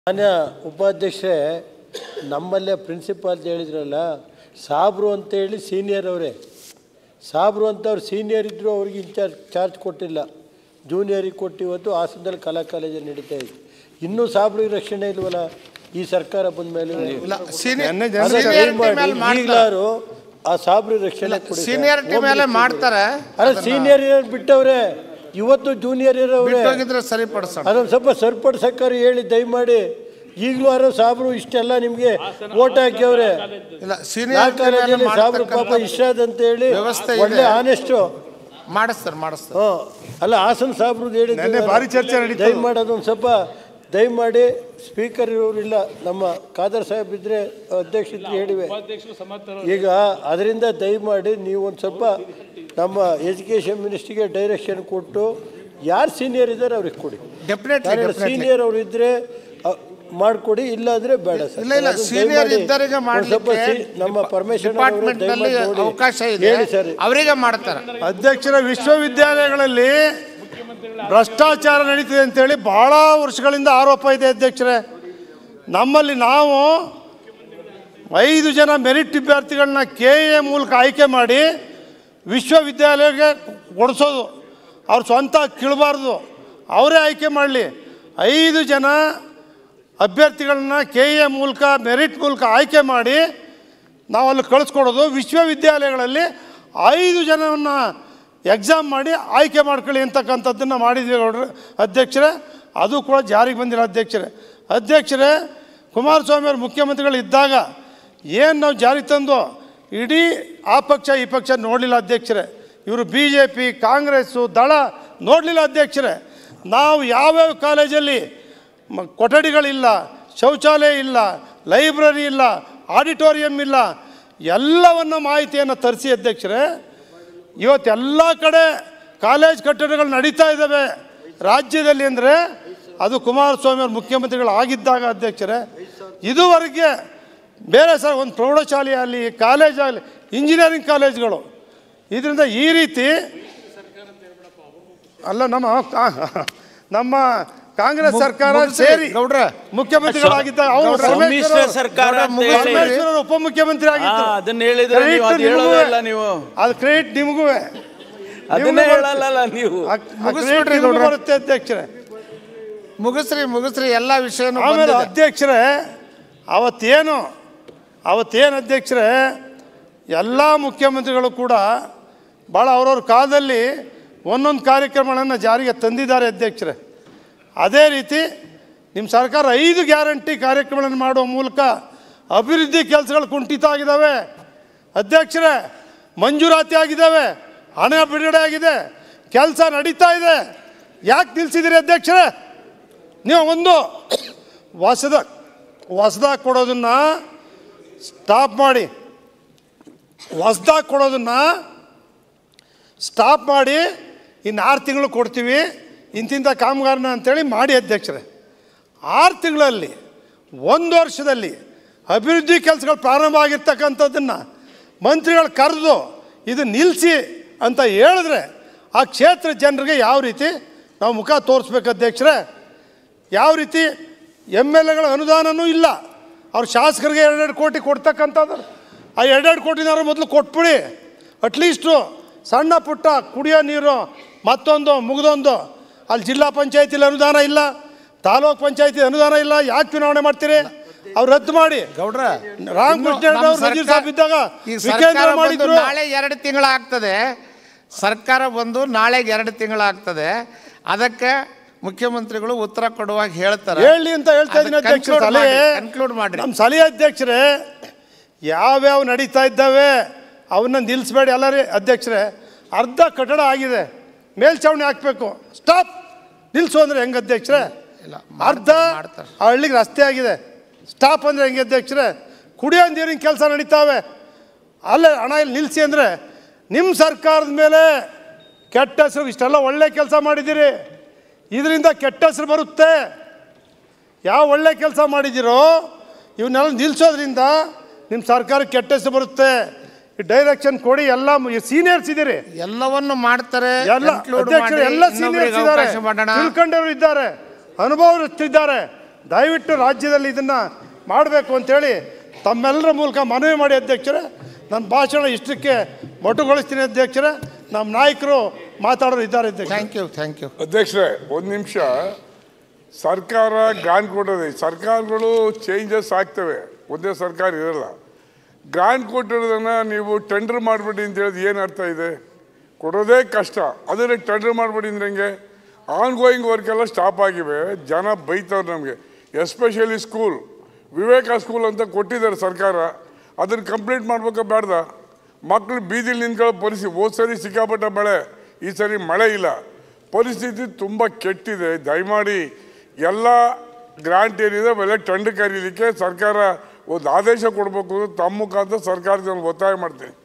ಮಾನ್ಯ ಉಪಾಧ್ಯಕ್ಷರೇ ನಮ್ಮಲ್ಲೇ ಪ್ರಿನ್ಸಿಪಾಲ್ ಅಂತ ಹೇಳಿದ್ರಲ್ಲ ಸಾಬ್ರು ಅಂತೇಳಿ ಸೀನಿಯರ್ ಅವರೇ ಸಾಬ್ರು ಅಂತ ಅವ್ರು ಸೀನಿಯರ್ ಇದ್ದರು ಅವ್ರಿಗೆ ಇನ್ಚಾರ್ಜ್ ಚಾರ್ಜ್ ಕೊಟ್ಟಿಲ್ಲ ಜೂನಿಯರಿಗೆ ಕೊಟ್ಟು ಇವತ್ತು ಹಾಸನದಲ್ಲಿ ಕಲಾ ಕಾಲೇಜಲ್ಲಿ ನಡೀತಾ ಇದೆ ಇನ್ನೂ ಸಾಬ್ರಿಗೆ ರಕ್ಷಣೆ ಇಲ್ವಲ್ಲ ಈ ಸರ್ಕಾರ ಬಂದ ಮೇಲೆ ಇಲ್ಲ ಸೀನಿಯರ್ ಮಾಡಿ ಈಗಲಾರು ಆ ಸಾಬ್ರಿಗೆ ರಕ್ಷಣೆ ಕೊಡಿ ಸರ್. ಸೀನಿಯರಿಟಿ ಮೇಲೆ ಮಾಡ್ತಾರೆ ಅಲ್ಲ ಸೀನಿಯರ್ ಇರೋರು ಬಿಟ್ಟವ್ರೆ ಇವತ್ತು ಜೂನಿಯರ್ ಇರೋವ್ರೆ ಬಿಟ್ಟೋಗಿದ್ರೆ ಸರಿಪಡಿಸೋಣ ಅದೊಂದು ಸ್ವಲ್ಪ ಸರಿಪಡ್ಸಕ್ಕಾರೆ ಹೇಳಿ ದಯಮಾಡಿ ಈಗಲೂ ಯಾರೋ ಸಾಬ್ರು ಇಷ್ಟೆಲ್ಲ ನಿಮಗೆ ಓಟ್ ಹಾಕ್ಯವ್ರೆ ಇಲ್ಲ ಆ ಸೀನಿಯರ್ ಕಾಲೇಜಲ್ಲಿ ಸಾಬ್ರು ಪಾಪ ಇಷ್ಟ ಅಂತ ಹೇಳಿ ವ್ಯವಸ್ಥೆ ಇದೆ. ಒಳ್ಳೆ ಆನೆಸ್ಟು ಮಾಡಿಸ್ತಾರೆ ಮಾಡಿಸ್ತಾರೆ ಹ್ಞೂ ಅಲ್ಲ ಹಾಸನ ಸಾಬ್ರು ಹೇಳಿದ್ದು ನೆನ್ನೆ ಭಾರಿ ಚರ್ಚೆ ನಡೀತು. ದಯಮಾಡಿ ಅದೊಂದು ಸ್ವಲ್ಪ ದಯಮಾಡಿ ಸ್ಪೀಕರ್ ಇರೋರಿಲ್ಲ ನಮ್ಮ ಖಾದರ್ ಸಾಹೇಬ್ ಇದ್ರೆ ಅಧ್ಯಕ್ಷ ಇದ್ರೆ ಹೇಳಿವೆ ಈಗ ಅದರಿಂದ ದಯಮಾಡಿ ನೀವು ಒಂದು ಸ್ವಲ್ಪ ನಮ್ಮ ಎಜುಕೇಷನ್ ಮಿನಿಸ್ಟ್ರಿಗೆ ಡೈರೆಕ್ಷನ್ ಕೊಟ್ಟು ಯಾರು ಸೀನಿಯರ್ ಇದ್ದಾರೆ ಅವ್ರಿಗೆ ಕೊಡಿ ಡೆಫಿನೆಟ್ಲಿ ಸೀನಿಯರ್ ಅವರು ಇದ್ರೆ ಅ, ಮಾಡ್ಕೊಡಿ ಇಲ್ಲಾಂದ್ರೆ ಬೇಡ ಸರ್ ಇಲ್ಲ, ಇಲ್ಲ, ಅದನ್ನ senior ದಯಮಾಡಿ ಇದ್ದವರಿಗೆ ಒಂದ್ ಸ್ವಲ್ಪ ಮಾಡ್ಲಿಕ್ಕೆ ಸಿ- ನಮ್ಮ ಪರಮೇಶ್ವರ ಡಿಪಾರ್ಟ್ಮೆಂಟ್ ನಲ್ಲಿ ಅವಕಾಶ ಇದೆ ಹೇಳಿ ಸರ್ ಅವರಿಗೆ ಮಾಡ್ತಾರೆ ಅಧ್ಯಕ್ಷರ ವಿಶ್ವವಿದ್ಯಾಲಯಗಳಲ್ಲಿ ಭ್ರಷ್ಟಾಚಾರ ನಡೀತಿದೆ ಅಂತೇಳಿ ಬಹಳ ವರ್ಷಗಳಿಂದ ಆರೋಪ ಇದೆ ಅಧ್ಯಕ್ಷರೇ ನಮ್ಮಲ್ಲಿ ನಾವು ಐದು ಜನ ಮೆರಿಟ್ ವಿದ್ಯಾರ್ಥಿಗಳನ್ನ ಕೆ ಎ ಮೂಲಕ ಆಯ್ಕೆ ಮಾಡಿ ವಿಶ್ವವಿದ್ಯಾಲಯಕ್ಕೆ ಕೊಡಿಸೋದು ಅವ್ರ ಸ್ವಂತ ಕೀಳಬಾರ್ದು ಅವರೇ ಆಯ್ಕೆ ಮಾಡಲಿ ಐದು ಜನ ಅಭ್ಯರ್ಥಿಗಳನ್ನ ಕೆ ಎ ಮೂಲಕ ಮೆರಿಟ್ ಮೂಲಕ ಆಯ್ಕೆ ಮಾಡಿ ನಾವು ಅಲ್ಲಿ ಕಳಿಸ್ಕೊಡೋದು ವಿಶ್ವವಿದ್ಯಾಲಯಗಳಲ್ಲಿ ಐದು ಜನವನ್ನು ಎಕ್ಸಾಮ್ ಮಾಡಿ ಆಯ್ಕೆ ಮಾಡ್ಕೊಳ್ಳಿ ಅಂತಕ್ಕಂಥದ್ದನ್ನು ಮಾಡಿದ್ದೀವಿ ಗೌಡ್ರೆ ಅಧ್ಯಕ್ಷರೇ ಅದು ಕೂಡ ಜಾರಿಗೆ ಬಂದಿಲ್ಲ ಅಧ್ಯಕ್ಷರೇ ಅಧ್ಯಕ್ಷರೇ ಕುಮಾರಸ್ವಾಮಿ ಅವರು ಮುಖ್ಯಮಂತ್ರಿಗಳು ಇದ್ದಾಗ ಏನು ನಾವು ಜಾರಿಗೆ ತಂದು ಇಡೀ ಆ ಪಕ್ಷ ಈ ಪಕ್ಷ ನೋಡಲಿಲ್ಲ ಅಧ್ಯಕ್ಷರೇ ಇವರು ಬಿ ಜೆ ಪಿ ಕಾಂಗ್ರೆಸ್ಸು ದಳ ನೋಡಲಿಲ್ಲ ಅಧ್ಯಕ್ಷರೇ ನಾವು ಯಾವ್ಯಾವ ಕಾಲೇಜಲ್ಲಿ ಮ- ಕೊಠಡಿಗಳಿಲ್ಲ ಶೌಚಾಲಯ ಇಲ್ಲ ಲೈಬ್ರರಿ ಇಲ್ಲ ಆಡಿಟೋರಿಯಂ ಇಲ್ಲ ಎಲ್ಲವನ್ನ ಮಾಹಿತಿಯನ್ನು ತರಿಸಿ ಅಧ್ಯಕ್ಷರೇ ಇವತ್ತೆಲ್ಲ ಕಡೆ ಕಾಲೇಜ್ ಕಟ್ಟಡಗಳು ನಡೀತಾ ಇದ್ದಾವೆ ರಾಜ್ಯದಲ್ಲಿ ಅಂದರೆ ಅದು ಕುಮಾರಸ್ವಾಮಿ ಅವರು ಮುಖ್ಯಮಂತ್ರಿಗಳು ಆಗಿದ್ದಾಗ ಅಧ್ಯಕ್ಷರೇ ಇದುವರೆಗೆ ಬೇರೆ ಸರ್ ಒಂದು ಪ್ರೌಢಶಾಲೆ ಆಗಲಿ ಕಾಲೇಜ್ ಆಗಲಿ ಇಂಜಿನಿಯರಿಂಗ್ ಕಾಲೇಜ್ಗಳು ಇದರಿಂದ ಈ ರೀತಿ ಅಲ್ಲ ನಮ್ಮ ಕಾ- ನಮ್ಮ ಕಾಂಗ್ರೆಸ್ ಸರ್ಕಾರ ಮುಗಿಸ್ರಿ, ಸೇರಿ ಗೌಡ್ರೆ. ಮುಖ್ಯಮಂತ್ರಿಗಳಾಗಿದ್ದ ಅವರು ಸಮ್ಮಿಶ್ರ ಸರ್ಕಾರ ಅಂತ ಹೇಳಿ ಪರಮೇಶ್ವರ್ ಉಪಮುಖ್ಯಮಂತ್ರಿ ಆ, ಆಗಿದ್ರು ಅದನ್ನ ಹೇಳಿದ್ರೆ ನೀವು ಅದು ಹೇಳೋದೇ ಇಲ್ಲ ನೀವು ಅದು ಕ್ರೆಡಿಟ್ ನಿಮಗೂ ಅದನ್ನೇ ಹೇಳಲ್ಲ ನೀವು ಮುಗಿಸ್ಬಿಡ್ರಿ ಗೌಡ್ರೆ. ಬರುತ್ತೆ ಅಧ್ಯಕ್ಷರೇ ಮುಗಿಸ್ರಿ ಮುಗಿಸ್ರಿ ಎಲ್ಲ ವಿಷಯನೂ ಆಮೇಲೆ ಬಂದಿದೆ. ಅಧ್ಯಕ್ಷರೇ ಅವತ್ತೇನು ಅವತ್ತೇನು ಅಧ್ಯಕ್ಷರೇ ಎಲ್ಲ ಮುಖ್ಯಮಂತ್ರಿಗಳು ಕೂಡ ಭಾಳ ಅವ್ರವ್ರ ಕಾಲದಲ್ಲಿ ಒಂದೊಂದು ಕಾರ್ಯಕ್ರಮಗಳನ್ನು ಜಾರಿಗೆ ತಂದಿದ್ದಾರೆ ಅಧ್ಯಕ್ಷರೇ ಅದೇ ರೀತಿ ನಿಮ್ಮ ಸರ್ಕಾರ ಐದು ಗ್ಯಾರಂಟಿ ಕಾರ್ಯಕ್ರಮಗಳನ್ನು ಮಾಡುವ ಮೂಲಕ ಅಭಿವೃದ್ಧಿ ಕೆಲಸಗಳು ಕುಂಠಿತ ಆಗಿದ್ದಾವೆ ಅಧ್ಯಕ್ಷರೇ ಮಂಜೂರಾತಿ ಆಗಿದ್ದಾವೆ ಹಣ ಬಿಡುಗಡೆ ಆಗಿದೆ ಕೆಲಸ ನಡೀತಾ ಇದೆ ಯಾಕೆ ನಿಲ್ಲಿಸಿದ್ದೀರಿ ಅಧ್ಯಕ್ಷರೇ ನೀವು ಒಂದು ಹೊಸದ ಹೊಸ್ದಾಗಿ ಕೊಡೋದನ್ನು ಸ್ಟಾಪ್ ಮಾಡಿ ಹೊಸ್ದಾಗಿ ಕೊಡೋದನ್ನು ಸ್ಟಾಪ್ ಮಾಡಿ ಇನ್ನು ಆರು ತಿಂಗಳು ಕೊಡ್ತೀವಿ ಇಂತಿಂಥ ಕಾಮಗಾರನ ಅಂತೇಳಿ ಮಾಡಿ ಅಧ್ಯಕ್ಷರೇ ಆರು ತಿಂಗಳಲ್ಲಿ ಒಂದು ವರ್ಷದಲ್ಲಿ ಅಭಿವೃದ್ಧಿ ಕೆಲಸಗಳು ಪ್ರಾರಂಭ ಆಗಿರ್ತಕ್ಕಂಥದ್ದನ್ನು ಮಂತ್ರಿಗಳು ಕರೆದು ಇದು ನಿಲ್ಲಿಸಿ ಅಂತ ಹೇಳಿದ್ರೆ ಆ ಕ್ಷೇತ್ರ ಜನರಿಗೆ ಯಾವ ರೀತಿ ನಾವು ಮುಖ ತೋರಿಸ್ಬೇಕು ಅಧ್ಯಕ್ಷರೇ ಯಾವ ರೀತಿ ಎಮ್ ಎಲ್ ಎಗಳ ಅನುದಾನನೂ ಇಲ್ಲ ಅವ್ರ ಶಾಸಕರಿಗೆ ಎರಡೆರಡು ಕೋಟಿ ಕೊಡ್ತಕ್ಕಂಥದ್ದು ಆ ಎರಡೆರಡು ಕೋಟಿನಾರು ಮೊದಲು ಕೊಟ್ಬಿಡಿ ಅಟ್ಲೀಸ್ಟು ಸಣ್ಣ ಪುಟ್ಟ ಕುಡಿಯೋ ನೀರು ಮತ್ತೊಂದು ಮುಗಿದೊಂದು ಅಲ್ಲಿ ಜಿಲ್ಲಾ ಪಂಚಾಯತಿಲಿ ಅನುದಾನ ಇಲ್ಲ ತಾಲೂಕ್ ಪಂಚಾಯತಿ ಅನುದಾನ ಇಲ್ಲ ಯಾಕೆ ಚುನಾವಣೆ ಮಾಡ್ತೀರಿ ಅವ್ರು ರದ್ದು ಮಾಡಿ ಗೌಡ್ರ ರಾಮಕೃಷ್ಣ ಇನ್ನು ನಮ್ಮ ಅವ್ರು ನಜೀರ್ ಸಾಹೇಬ್ ಇದ್ದಾಗ ಈ ವಿಕೇಂದ್ರ ಸರ್ಕಾರ ಬಂದು ಮಾಡಿದ್ರು. ನಾಳೆ ಎರಡು ತಿಂಗಳಾಗ್ತದೆ ಸರ್ಕಾರ ಬಂದು ನಾಳೆಗೆ ಎರಡು ತಿಂಗಳಾಗ್ತದೆ ಅದಕ್ಕೆ ಮುಖ್ಯಮಂತ್ರಿಗಳು ಉತ್ತರ ಕೊಡುವಾಗ ಹೇಳ್ತಾರೆ ಹೇಳಿ ಅಂತ ಹೇಳ್ತಾ ಇದ್ದೀನಿ ಅಧ್ಯಕ್ಷ ಸಲಹೆ ಕನ್ಕ್ಲೂಡ್ ಮಾಡ್ರಿ ನಮ್ಮ ಸಲಹೆ ಅಧ್ಯಕ್ಷರೇ ಯಾವ್ಯಾವ ನಡೀತಾ ಇದ್ದಾವೆ ಅವನ್ನ ನಿಲ್ಲಿಸ್ಬೇಡಿ ಅಲ್ಲ ರೀ ಅಧ್ಯಕ್ಷರೇ ಅರ್ಧ ಕಟ್ಟಡ ಆಗಿದೆ ಮೇಲ್ಛಾವಣಿ ಹಾಕಬೇಕು ಸ್ಟಾಪ್ ನಿಲ್ಲಿಸು ಅಂದ್ರೆ ಹೆಂಗೆ ಅಧ್ಯಕ್ಷರೇ ಅರ್ಧ ಮಾಡ್ತಾರೆ. ಆ ಹಳ್ಳಿಗೆ ರಸ್ತೆ ಆಗಿದೆ ಸ್ಟಾಪ್ ಅಂದ್ರೆ ಹೆಂಗೆ ಅಧ್ಯಕ್ಷರೇ ಕುಡಿಯೋ ನೀರಿನ ಕೆಲಸ ನಡೀತಾವೆ ಅಲ್ಲೇ ಹಣ ಇಲ್ಲಿ ನಿಲ್ಲಿಸಿ ಅಂದರೆ ನಿಮ್ಮ ಸರ್ಕಾರದ ಮೇಲೆ ಕೆಟ್ಟ ಹೆಸರು ಇಷ್ಟೆಲ್ಲ ಒಳ್ಳೆ ಕೆಲಸ ಮಾಡಿದ್ದೀರಿ ಇದರಿಂದ ಕೆಟ್ಟ ಹೆಸರು ಬರುತ್ತೆ ಯಾವ ಒಳ್ಳೆ ಕೆಲಸ ಮಾಡಿದ್ದೀರೋ ಇವನ್ನೆಲ್ಲ ನಿಲ್ಲಿಸೋದ್ರಿಂದ ನಿಮ್ಮ ಸರ್ಕಾರಕ್ಕೆ ಕೆಟ್ಟ ಹೆಸರು ಬರುತ್ತೆ ಈ ಡೈರೆಕ್ಷನ್ ಕೊಡಿ ಎಲ್ಲ ಸೀನಿಯರ್ಸ್ ಇದ್ದೀರಿ ಎಲ್ಲವನ್ನು ಮಾಡ್ತಾರೆ ಎಲ್ಲ conclude ಅಧ್ಯಕ್ಷರು ಮಾಡಿ ಎಲ್ಲ ಇನ್ನೊಬ್ರಿಗೆ ಸೀನಿಯರ್ಸ್ ಇದ್ದಾರೆ ಅವಕಾಶ ಮಾಡೋಣ ತಿಳ್ಕೊಂಡವರು ಇದ್ದಾರೆ ಅನುಭವಸ್ಥರಿದ್ದಾರೆ ದಯವಿಟ್ಟು ರಾಜ್ಯದಲ್ಲಿ ಇದನ್ನು ಮಾಡಬೇಕು ಅಂತೇಳಿ ತಮ್ಮೆಲ್ಲರ ಮೂಲಕ ಮನವಿ ಮಾಡಿ ಅಧ್ಯಕ್ಷರೇ ನನ್ನ ಭಾಷಣ ಇಷ್ಟಕ್ಕೆ ಮೊಟುಗೊಳಿಸ್ತೀನಿ ಅಧ್ಯಕ್ಷರೇ ನಮ್ಮ ನಾಯಕರು ಮಾತಾಡೋರು ಇದ್ದಾರೆ ಅಧ್ಯಕ್ಷ ಥ್ಯಾಂಕ್ ಯು ಥ್ಯಾಂಕ್ ಯು ಅಧ್ಯಕ್ಷರೇ ಒಂದು ನಿಮಿಷ ಸರ್ಕಾರ ಗ್ರಾಂಟ್ ಕೊಡೋದು ಸರ್ಕಾರಗಳು ಚೇಂಜಸ್ ಆಗ್ತವೆ ಒಂದೇ ಸರ್ಕಾರ ಇರಲ್ಲ ಗ್ರಾಂಟ್ ಕೊಟ್ಟಿರೋದನ್ನ ನೀವು ಟೆಂಡರ್ ಮಾಡಿಬಿಡಿ ಅಂತ ಹೇಳಿದ್ ಏನು ಅರ್ಥ ಇದೆ ಕೊಡೋದೇ ಕಷ್ಟ ಅದನ್ನೇ ಟೆಂಡರ್ ಮಾಡಿಬಿಡಿ ಅಂದ್ರೆ ಹೆಂಗೆ ಆನ್ ಗೋಯಿಂಗ್ ವರ್ಕ್ ಎಲ್ಲ ಸ್ಟಾಪ್ ಆಗಿವೆ ಜನ ಬೈತವ್ರು ನಮಗೆ ಎಸ್ಪೆಷಲಿ ಸ್ಕೂಲ್ ವಿವೇಕ ಸ್ಕೂಲ್ ಅಂತ ಕೊಟ್ಟಿದ್ದಾರೆ ಸರ್ಕಾರ ಅದನ್ನು ಕಂಪ್ಲೀಟ್ ಮಾಡ್ಬೇಕಾ ಬೇಡ್ದ ಮಕ್ಕಳು ಬೀದಿಲಿ ನಿಂತ್ಕೊಳ್ಳೋ ಪರಿಸ್ಥಿತಿ ಹೋದ್ ಸರಿ ಸಿಕ್ಕಾಪಟ್ಟ ಮಳೆ ಈ ಸರಿ ಮಳೆ ಇಲ್ಲ ಪರಿಸ್ಥಿತಿ ತುಂಬ ಕೆಟ್ಟಿದೆ ದಯಮಾಡಿ ಎಲ್ಲ ಗ್ರಾಂಟ್ ಏನಿದೆ ಅವೆಲ್ಲ ಟೆಂಡರ್ ಕರೀಲಿಕ್ಕೆ ಸರ್ಕಾರ ಒಂದು ಆದೇಶ ಕೊಡಬೇಕು ಅಂತ ತಮ್ಮ ಮುಖಾಂತರ ಸರ್ಕಾರದಲ್ಲಿ ಒತ್ತಾಯ ಮಾಡ್ತೀನಿ